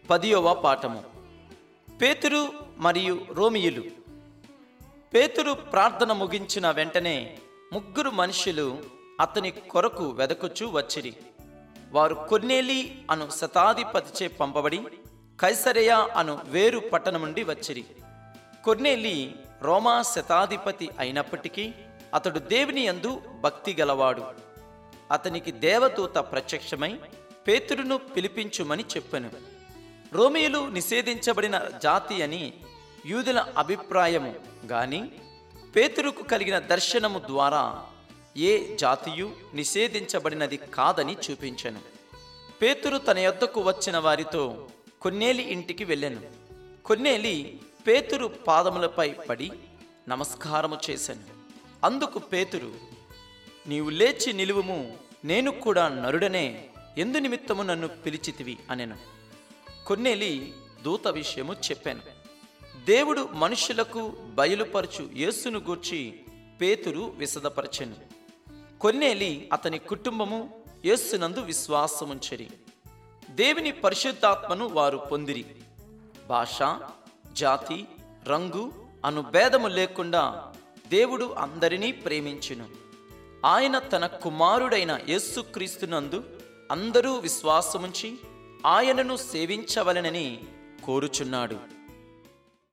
పదియవ పాఠము పేతురు మరియు రోమియులు పేతురు ప్రార్థన ముగించిన వెంటనే ముగ్గురు మనుషులు అతని కొరకు వెదకుచూ వచ్చిరి వారు కొన్నేలి అను శతాధిపతిచే పంపబడి కైసరయ అను వేరు పట్టణం నుండి వచ్చిరి కొన్నేలి రోమా శతాధిపతి అయినప్పటికీ అతడు దేవుని యందు భక్తి గలవాడు అతనికి దేవదూత ప్రత్యక్షమై పేతురును పిలిపించుమని చెప్పెను రోమియులు నిషేధించబడిన జాతి అని యూదుల అభిప్రాయము గాని పేతురుకు కలిగిన దర్శనము ద్వారా ఏ జాతియు నిషేధించబడినది కాదని చూపించెను పేతురు తన యొద్దకు వచ్చిన వారితో కొన్నేలి ఇంటికి వెళ్ళెను కొన్నేలి పేతురు పాదములపై పడి నమస్కారము చేశాను అందుకు పేతురు నీవు లేచి నిలువుము నేను కూడా నరుడనే ఎందు నిమిత్తము నన్ను పిలిచితివి అనెను కొన్నేలి దూత విషయము చెప్పాను దేవుడు మనుషులకు బయలుపరచు యేసును గూర్చి పేతురు విశదపరచెను కొన్నేలి అతని కుటుంబము యేసునందు విశ్వాసముంచరి దేవుని పరిశుద్ధాత్మను వారు పొందిరి భాష జాతి రంగు అను భేదము లేకుండా దేవుడు అందరినీ ప్రేమించును ఆయన తన కుమారుడైన యేసుక్రీస్తునందు అందరూ విశ్వాసముంచి ఆయనను సేవించవలెనని కోరుచున్నాడు